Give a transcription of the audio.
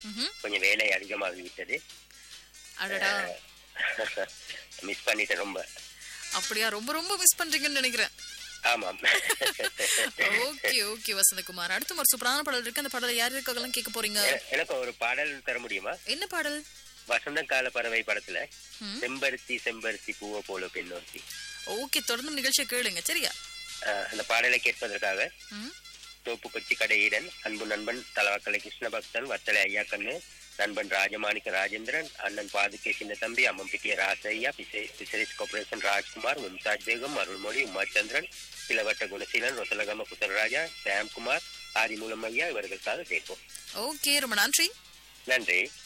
ம்ஹும். கொஞ்சம் வேலை அதிகமாகி விட்டது அடடா மிஸ் பண்ணிட்டேன் ரொம்ப அப்படியா ரொம்ப ரொம்ப மிஸ் பண்றீங்கன்னு நினைக்கிறேன் ஆமாம் ஓகே ஓகே வசந்தகுமார் அடுத்த ஒரு சூப்பரான பாடல் இருக்கு அந்த பாடலை யார் இருக்காங்கலாம் கேட்க போறீங்க எ- எனக்கு ஒரு பாடல் தர முடியுமா என்ன பாடல் வசந்த கால பறவை படத்துல ம். செம்பருத்தி செம்பருத்தி பூவை போல பெண்ணொருத்தி ஓகே தொடர்ந்து நிகழ்ச்சியை கேளுங்க சரியா அஹ், அந்த பாடலை கேட்பதற்காக ம் தோப்பு கொச்சி கடையிடன் அன்பு நண்பன் தலவாக்கலை கிருஷ்ணபக்தன் வத்தலை ஐயா கண்ணு நண்பன் ராஜமாணிக்க ராஜேந்திரன் அண்ணன் பாதுகே சின்ன தம்பி அம்மம்பிட்டிய ராசையா பிசரிஸ் கார்பரேஷன் ராஜ்குமார் மும்தாஜ் பேகம் அருள்மொழி உமாச்சந்திரன் இளவட்ட குணசீலன் ரொசலகம குசலராஜா சாம்குமார் ஆதிமூலம் ஐயா இவர்களுக்காக கேட்போம் ஓகே ரொம்ப நன்றி நன்றி